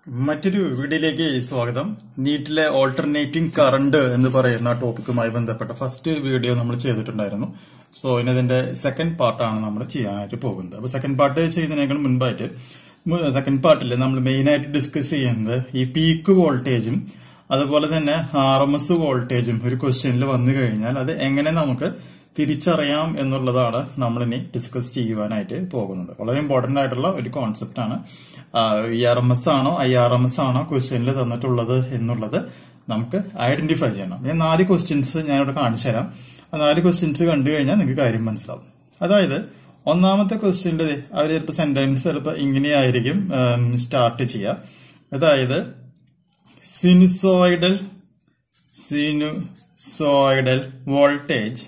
മറ്റൊരു വീഡിയോയിലേക്ക് സ്വാഗതം നീറ്റിലെ ഓൾട്ടർനേറ്റിംഗ് കറണ്ട് എന്ന് പറയുന്ന ടോപ്പിക്കുമായി ബന്ധപ്പെട്ട ഫസ്റ്റ് വീഡിയോ നമ്മൾ ചെയ്തിട്ടുണ്ടായിരുന്നു സോ ഇനതിന്റെ സെക്കൻഡ് പാർട്ടാണ് നമ്മൾ ചെയ്യാനായിട്ട് പോകുന്നത് അപ്പൊ സെക്കൻഡ് പാർട്ട് ചെയ്യുന്നതിനേക്കാൾ മുൻപായിട്ട് സെക്കൻഡ് പാർട്ടിൽ നമ്മൾ മെയിൻ ആയിട്ട് ഡിസ്കസ് ചെയ്യുന്നത് ഈ പീക്ക് വോൾട്ടേജും അതുപോലെ തന്നെ ആർ എം എസ് വോൾട്ടേജും ഒരു ക്വസ്റ്റ്യനിൽ വന്നു കഴിഞ്ഞാൽ അത് എങ്ങനെ നമുക്ക് തിരിച്ചറിയാം എന്നുള്ളതാണ് നമ്മൾ ഇനി ഡിസ്കസ് ചെയ്യുവാനായിട്ട് പോകുന്നത് വളരെ ഇമ്പോർട്ടന്റ് ആയിട്ടുള്ള ഒരു കോൺസെപ്റ്റ് ആണ് ഇ ആർ എം എസ് ആണോ ഐ ആർ എം എസ് ആണോ ക്വസ്റ്റ്യനിൽ തന്നിട്ടുള്ളത് എന്നുള്ളത് നമുക്ക് ഐഡന്റിഫൈ ചെയ്യണം ഞാൻ നാല് ക്വസ്റ്റ്യൻസ് ഞാൻ ഇവിടെ കാണിച്ചു തരാം ആ നാല് ക്വസ്റ്റ്യൻസ് കണ്ടു കഴിഞ്ഞാൽ നിങ്ങൾക്ക് കാര്യം മനസ്സിലാവും അതായത് ഒന്നാമത്തെ ക്വസ്റ്റ്യൻ്റെ അവർ ചിലപ്പോൾ സെന്റൻസ് ചിലപ്പോൾ ഇങ്ങനെയായിരിക്കും സ്റ്റാർട്ട് ചെയ്യുക അതായത് sinusoidal sinusoidal voltage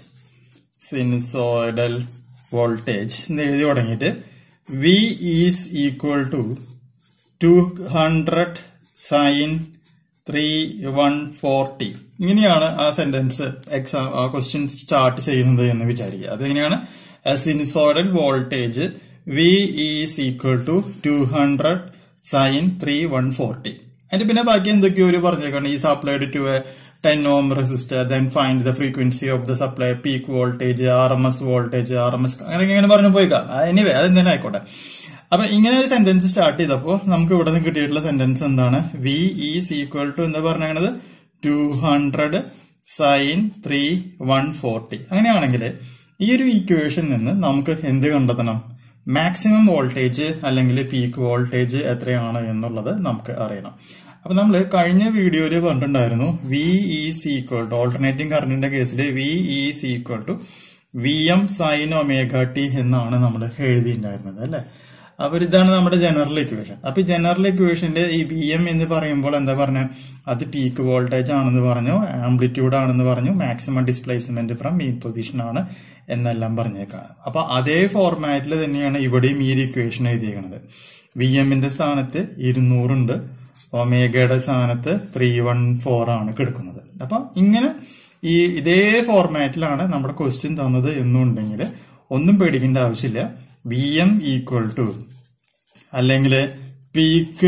sinusoidal voltage എന്ന് എഴുതി തുടങ്ങിയിട്ട് V is equal to two hundred sine three one forty ഇങ്ങനെയാണ് ആ സെന്റൻസ് എക്സാം ആ ക്വസ്റ്റ്യൻ സ്റ്റാർട്ട് ചെയ്യുന്നത് എന്ന് വിചാരിക്കുക അതെങ്ങനെയാണ് sinusoidal voltage V is equal to two hundred sine three one forty അതിന്റെ പിന്നെ ബാക്കി എന്തൊക്കെയോ ഒരു പറഞ്ഞേക്കാണ് ഈ supplied to a 10 ohm resistor then find the frequency of the supply peak voltage RMS voltage RMS അങ്ങനെ ഇങ്ങനെ പറഞ്ഞു പോയിക്കാം എനിവേ അതെന്തിനാ ആയിക്കോട്ടെ അപ്പൊ ഇങ്ങനെ ഒരു സെന്റൻസ് സ്റ്റാർട്ട് ചെയ്തപ്പോ നമുക്ക് ഇവിടെ നിന്ന് കിട്ടിയിട്ടുള്ള സെന്റൻസ് എന്താണ് വി ഈസ് ഈക്വൽ ടു എന്താ പറഞ്ഞത് two hundred sine three one forty അങ്ങനെയാണെങ്കിൽ ഈ ഒരു ഇക്വേഷൻ നിന്ന് നമുക്ക് എന്ത് കണ്ടെത്തണം മാക്സിമം വോൾട്ടേജ് അല്ലെങ്കിൽ പീക്ക് വോൾട്ടേജ് എത്രയാണ് എന്നുള്ളത് നമുക്ക് അറിയണം അപ്പൊ നമ്മൾ കഴിഞ്ഞ വീഡിയോയിൽ പറഞ്ഞിട്ടുണ്ടായിരുന്നു V is equal to alternating കറണ്ടിന്റെ കേസിൽ V is equal to V M sine omega T എന്നാണ് നമ്മൾ എഴുതിയിട്ടുണ്ടായിരുന്നത് അല്ലെ അപ്പൊ ഇതാണ് നമ്മുടെ ജനറൽ ഇക്വേഷൻ അപ്പൊ ഈ ജനറൽ ഇക്വേഷന്റെ ഈ വി എം എന്ന് പറയുമ്പോൾ എന്താ പറഞ്ഞ അത് പീക്ക് വോൾട്ടേജ് ആണെന്ന് പറഞ്ഞു ആംപ്ലിറ്റ്യൂഡ് ആണെന്ന് പറഞ്ഞു maximum displacement from mean position ആണ് എന്നെല്ലാം പറഞ്ഞേക്കാണ് അപ്പൊ അതേ ഫോർമാറ്റിൽ തന്നെയാണ് ഇവിടെയും ഈ ഒരു ഇക്വേഷൻ എഴുതിയേക്കുന്നത് വി എമ്മിന്റെ സ്ഥാനത്ത് ഇരുന്നൂറുണ്ട് ഒമേഗയുടെ സ്ഥാനത്ത് ത്രീ വൺ ഫോർ ആണ് കിടക്കുന്നത് അപ്പൊ ഇങ്ങനെ ഈ ഇതേ ഫോർമാറ്റിലാണ് നമ്മുടെ ക്വസ്റ്റ്യൻ തന്നത് എന്നുണ്ടെങ്കിൽ ഒന്നും പേടിക്കേണ്ട ആവശ്യമില്ല വി എം ഈക്വൽ ടു അല്ലെങ്കിൽ പീക്ക്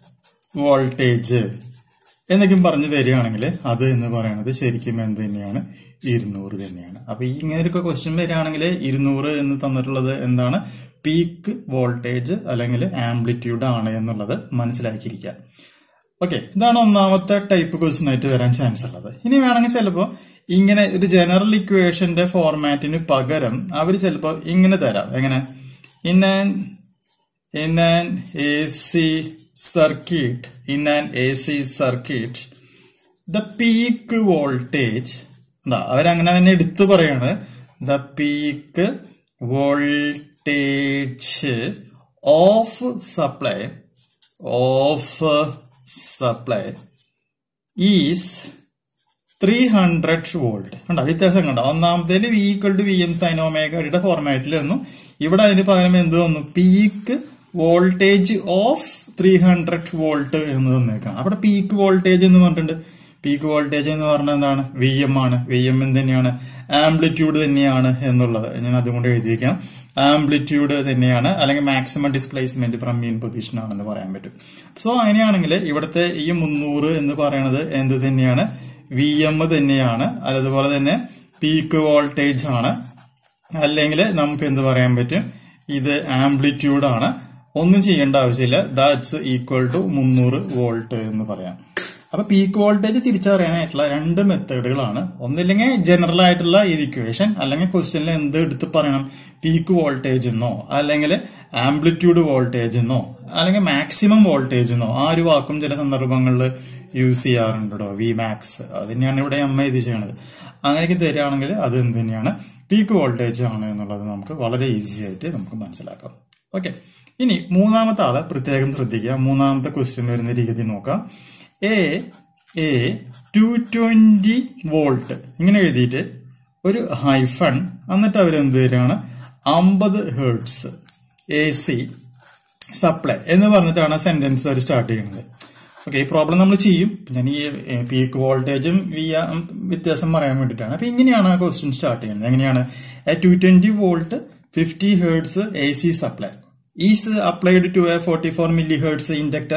വോൾട്ടേജ് എന്നൊക്കെ പറഞ്ഞു വരികയാണെങ്കിൽ അത് എന്ന് പറയുന്നത് ശരിക്കും എന്ത് തന്നെയാണ് ഇരുന്നൂറ് തന്നെയാണ് അപ്പൊ ഈ ഇങ്ങനെ ഒരു ക്വസ്റ്റ്യൻ വരികയാണെങ്കിൽ ഇരുന്നൂറ് എന്ന് തന്നിട്ടുള്ളത് എന്താണ് പീക്ക് വോൾട്ടേജ് അല്ലെങ്കിൽ ആംപ്ലിറ്റ്യൂഡ് ആണ് എന്നുള്ളത് മനസ്സിലാക്കിയിരിക്കുക ഓക്കെ ഇതാണ് ഒന്നാമത്തെ ടൈപ്പ് ക്വസ്റ്റ്യൻ ആയിട്ട് വരാൻ ചാൻസ് ഉള്ളത് ഇനി വേണമെങ്കിൽ ചിലപ്പോൾ ഇങ്ങനെ ഒരു ജനറൽ ഇക്വേഷന്റെ ഫോർമാറ്റിന് പകരം അവർ ചിലപ്പോൾ ഇങ്ങനെ തരാം എങ്ങനെ in an in an A C circuit in an A C circuit the peak voltage എന്താ അവരങ്ങനെ തന്നെ എടുത്തു പറയാണ് the peak voltage of supply of supply is three hundred volt കണ്ടോ വ്യത്യാസം കണ്ടോ ഒന്നാമത്തേൽ V equal to V M sine ഒമേഗയുടെ ഫോർമാറ്റിൽ വന്നു ഇവിടെ അതിന് പകരം എന്ത് വന്നു peak voltage of three hundred volt എന്ന് തന്നേക്കാണ് അവിടെ പീക്ക് വോൾട്ടേജ് എന്ന് പറഞ്ഞിട്ടുണ്ട് പീക്ക് വോൾട്ടേജ് എന്ന് പറഞ്ഞാൽ എന്താണ് വി എം ആണ് വി എം തന്നെയാണ് ആംപ്ലിറ്റ്യൂഡ് തന്നെയാണ് എന്നുള്ളത് ഞാൻ അതുകൊണ്ട് എഴുതിയിരിക്കാം ആംപ്ലിറ്റ്യൂഡ് തന്നെയാണ് അല്ലെങ്കിൽ maximum displacement from mean position ആണെന്ന് പറയാൻ പറ്റും സോ അങ്ങനെയാണെങ്കിൽ ഇവിടുത്തെ ഈ മുന്നൂറ് എന്ന് പറയുന്നത് എന്ത് തന്നെയാണ് വി എം തന്നെയാണ് അതുപോലെ തന്നെ പീക്ക് വോൾട്ടേജ് ആണ് അല്ലെങ്കിൽ നമുക്ക് എന്ത് പറയാൻ പറ്റും ഇത് ആംപ്ലിറ്റ്യൂഡ് ആണ് ഒന്നും ചെയ്യേണ്ട ആവശ്യമില്ല ദാറ്റ്സ് ഈക്വൽ ടു മുന്നൂറ് വോൾട്ട് എന്ന് പറയാം അപ്പൊ പീക്ക് വോൾട്ടേജ് തിരിച്ചറിയാനായിട്ടുള്ള രണ്ട് മെത്തേഡുകളാണ് ഒന്നില്ലെങ്കിൽ ജനറൽ ആയിട്ടുള്ള ഈ ഇക്വേഷൻ അല്ലെങ്കിൽ ക്വസ്റ്റ്യനിൽ എന്ത് എടുത്ത് പറയണം പീക്ക് വോൾട്ടേജ് എന്നോ അല്ലെങ്കിൽ ആംപ്ലിറ്റ്യൂഡ് വോൾട്ടേജ് എന്നോ അല്ലെങ്കിൽ മാക്സിമം വോൾട്ടേജ് എന്നോ ആ ഒരു വാക്കും ചില സന്ദർഭങ്ങളിൽ യൂസ് ചെയ്യാറുണ്ടോ വി മാക്സ് അത് തന്നെയാണ് ഇവിടെ അമ്മ ഇത് ചെയ്യണത് അങ്ങനെയൊക്കെ തരികയാണെങ്കിൽ അത് എന്ത് തന്നെയാണ് പീക്ക് വോൾട്ടേജ് ആണ് എന്നുള്ളത് നമുക്ക് വളരെ ഈസി ആയിട്ട് നമുക്ക് മനസ്സിലാക്കാം ഓക്കെ ഇനി മൂന്നാമത്തെ ആളെ പ്രത്യേകം ശ്രദ്ധിക്കുക മൂന്നാമത്തെ ക്വസ്റ്റ്യൻ വരുന്ന രീതി നോക്കാം A A two twenty volt ഇങ്ങനെ എഴുതിയിട്ട് ഒരു ഹൈഫൺ എന്നിട്ട് അവരെന്ത് തരികയാണ് അമ്പത് ഹേർട്സ് എ സി സപ്ലൈ എന്ന് പറഞ്ഞിട്ടാണ് സെന്റൻസ് അവർ സ്റ്റാർട്ട് ചെയ്യുന്നത് ഓക്കെ ഈ പ്രോബ്ലം നമ്മൾ ചെയ്യും ഞാൻ ഈ പീക്ക് വോൾട്ടേജും വി വ്യത്യാസം പറയാൻ വേണ്ടിയിട്ടാണ് അപ്പൊ ഇങ്ങനെയാണ് ആ ക്വസ്റ്റ്യൻ സ്റ്റാർട്ട് ചെയ്യുന്നത് എങ്ങനെയാണ് two twenty volt fifty hertz A C supply is applied to a forty four milli hertz inductor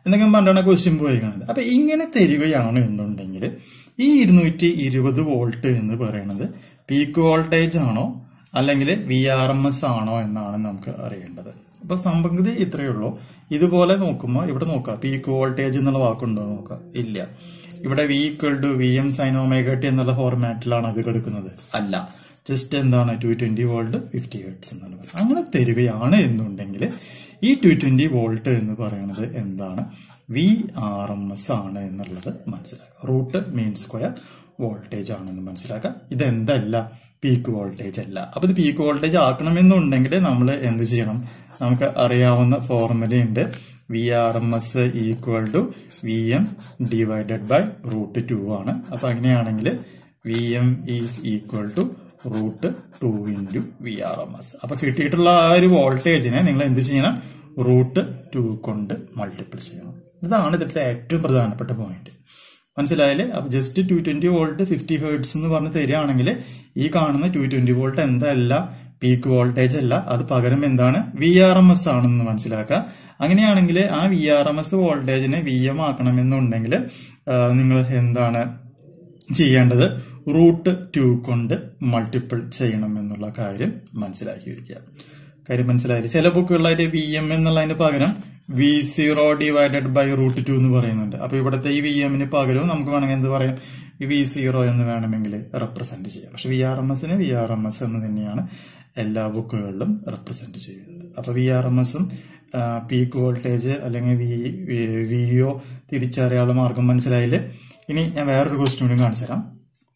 എന്തെങ്കിലും പറഞ്ഞാണ് ക്വസ്റ്റ്യൻ പോയിരിക്കുന്നത് അപ്പൊ ഇങ്ങനെ തരികയാണ് എന്നുണ്ടെങ്കിൽ ഈ ഇരുന്നൂറ്റി ഇരുപത് വോൾട്ട് എന്ന് പറയുന്നത് പീക്ക് വോൾട്ടേജ് ആണോ അല്ലെങ്കിൽ വി ആർ എം എസ് ആണോ എന്നാണ് നമുക്ക് അറിയേണ്ടത് അപ്പൊ സംബന്ധി ഇത്രയേ ഉള്ളൂ ഇതുപോലെ നോക്കുമ്പോൾ ഇവിടെ നോക്കുക പീക്ക് വോൾട്ടേജ് എന്നുള്ള വാക്കുണ്ടോ നോക്കുക ഇല്ല ഇവിടെ V equal to V M sine omega T എന്നുള്ള ഫോർമാറ്റിലാണ് അത് കൊടുക്കുന്നത് അല്ല ജസ്റ്റ് എന്താണ് two twenty volt fifty hertz എന്നുള്ളത് അങ്ങനെ തരികയാണ് എന്നുണ്ടെങ്കിൽ ഈ ടു ട്വന്റി വോൾട്ട് എന്ന് പറയുന്നത് എന്താണ് വി ആർ എം എസ് ആണ് എന്നുള്ളത് മനസ്സിലാക്കുക റൂട്ട് മീൻ സ്ക്വയർ വോൾട്ടേജ് ആണെന്ന് മനസ്സിലാക്കുക ഇതെന്തല്ല പീക്ക് വോൾട്ടേജ് അല്ല അപ്പൊ ഇത് പീക്ക് വോൾട്ടേജ് ആക്കണമെന്നുണ്ടെങ്കിൽ നമ്മൾ എന്ത് ചെയ്യണം നമുക്ക് അറിയാവുന്ന ഫോർമുലയുണ്ട് V R M S equal to V M divided by root two ആണ് അപ്പൊ അങ്ങനെയാണെങ്കിൽ V M is equal to root two into V R M S അപ്പൊ കിട്ടിയിട്ടുള്ള ആ ഒരു വോൾട്ടേജിനെ നിങ്ങൾ എന്ത് ചെയ്യണം റൂട്ട് ടു കൊണ്ട് മൾട്ടിപ്പിൾ ചെയ്യണം ഇതാണ് ഇതിലത്തെ ഏറ്റവും പ്രധാനപ്പെട്ട പോയിന്റ് മനസ്സിലായാലേ അപ്പൊ just two twenty volt fifty hertz എന്ന് പറഞ്ഞ് തരികയാണെങ്കിൽ ഈ കാണുന്ന ടു ട്വന്റി വോൾട്ട് എന്തല്ല പീക്ക് വോൾട്ടേജ് അല്ല അത് പകരം എന്താണ് വി ആർ എം എസ് ആണെന്ന് മനസ്സിലാക്കുക അങ്ങനെയാണെങ്കിൽ ആ വി ആർ എം എസ് വോൾട്ടേജിനെ വി എം ആക്കണമെന്നുണ്ടെങ്കിൽ നിങ്ങൾ എന്താണ് ചെയ്യേണ്ടത് റൂട്ട് ടു കൊണ്ട് മൾട്ടിപ്പിൾ ചെയ്യണം എന്നുള്ള കാര്യം മനസ്സിലാക്കി വയ്ക്കുക കാര്യം മനസ്സിലായില്ല ചില ബുക്കുകളിലായിട്ട് വി എം എന്നുള്ളതിന് പകരം V zero divided by root two എന്ന് പറയുന്നുണ്ട് അപ്പൊ ഇവിടുത്തെ ഈ വി എമ്മിന് പകരവും നമുക്ക് വേണമെങ്കിൽ എന്ത് പറയാം വി സീറോ എന്ന് വേണമെങ്കിൽ റെപ്രസെന്റ് ചെയ്യാം പക്ഷെ വി ആർ എം എസിന് വി ആർ എം എസ് എന്ന് തന്നെയാണ് എല്ലാ ബുക്കുകളിലും റെപ്രസെന്റ് ചെയ്യുന്നത് അപ്പൊ വി ആർ എം എസും പീക്ക് വോൾട്ടേജ് അല്ലെങ്കിൽ വി വിഒ തിരിച്ചറിയാനുള്ള മാർഗം മനസ്സിലായില്ലേ ഇനി ഞാൻ വേറൊരു ക്വസ്റ്റ്യൻ കൂടി കാണിച്ചു തരാം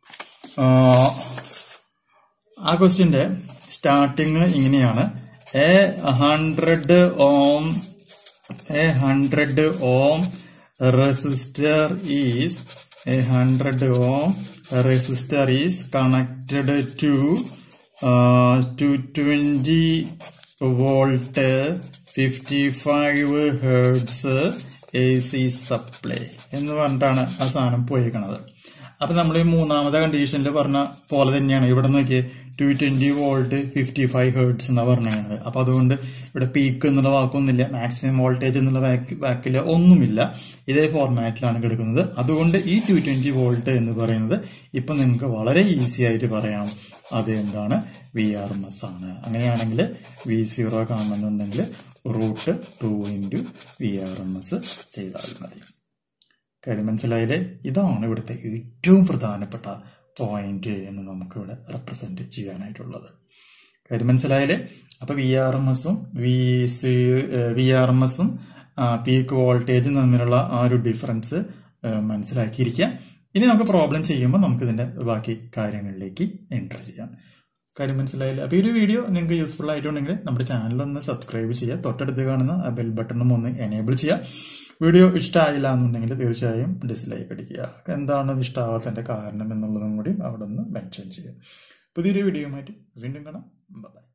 ആ ക്വസ്റ്റ്യന്റെ സ്റ്റാർട്ടിങ് ഇങ്ങനെയാണ് a hundred ohm a hundred ohm resistor is a hundred ohm resistor is connected to two twenty volt fifty five hertz A C supply എന്ന് പറഞ്ഞിട്ടാണ് ആ സാധനം പോയിരിക്കണത് അപ്പൊ നമ്മൾ ഈ മൂന്നാമത്തെ കണ്ടീഷനിൽ പറഞ്ഞ പോലെ തന്നെയാണ് ഇവിടെ നോക്കിയേ two twenty volt fifty five hertz എന്നാ പറഞ്ഞത് അപ്പൊ അതുകൊണ്ട് ഇവിടെ പീക്ക് എന്നുള്ള വാക്കൊന്നുമില്ല മാക്സിമം വോൾട്ടേജ് എന്നുള്ള വാക്കില് ഒന്നുമില്ല ഇതേ ഫോർമാറ്റിലാണ് കിടക്കുന്നത് അതുകൊണ്ട് ഈ ടു ട്വന്റി വോൾട്ട് എന്ന് പറയുന്നത് ഇപ്പൊ നിങ്ങൾക്ക് വളരെ ഈസി ആയിട്ട് പറയാം അത് എന്താണ് വി ആർ എം എസ് ആണ് അങ്ങനെയാണെങ്കിൽ വി സീറോ കാണണമെന്നുണ്ടെങ്കിൽ root two into V R M S ചെയ്താൽ മതി കാര്യം മനസ്സിലായില്ലേ ഇതാണ് ഇവിടുത്തെ ഏറ്റവും പ്രധാനപ്പെട്ട പോയിന്റ് എന്ന് നമുക്ക് ഇവിടെ റെപ്രസെന്റ് ചെയ്യാനായിട്ടുള്ളത് കാര്യം മനസ്സിലായാലേ അപ്പൊ വി ആർ എം എസും V C V R M എസും പീക്ക് വോൾട്ടേജും തമ്മിലുള്ള ആ ഒരു ഡിഫറൻസ് മനസ്സിലാക്കിയിരിക്കുക ഇനി നമുക്ക് പ്രോബ്ലം ചെയ്യുമ്പോൾ നമുക്ക് ഇതിന്റെ ബാക്കി കാര്യങ്ങളിലേക്ക് എൻ്റർ ചെയ്യാം കാര്യം മനസ്സിലായില്ല അപ്പൊ ഈ ഒരു വീഡിയോ നിങ്ങൾക്ക് യൂസ്ഫുൾ ആയിട്ടുണ്ടെങ്കിൽ നമ്മുടെ ചാനൽ ഒന്ന് സബ്സ്ക്രൈബ് ചെയ്യുക തൊട്ടടുത്ത് കാണുന്ന ആ ബെൽ ബട്ടണും ഒന്ന് എനേബിൾ ചെയ്യുക വീഡിയോ ഇഷ്ടമായില്ല എന്നുണ്ടെങ്കിൽ തീർച്ചയായും ഡിസ്ലൈക്ക് അടിക്കുക എന്താണ് ഇഷ്ടമാവാത്തതിന്റെ കാരണം എന്നുള്ളതും കൂടി അവിടെ ഒന്ന് മെൻഷൻ ചെയ്യുക പുതിയൊരു വീഡിയോയുമായിട്ട് വീണ്ടും കാണാം ബൈ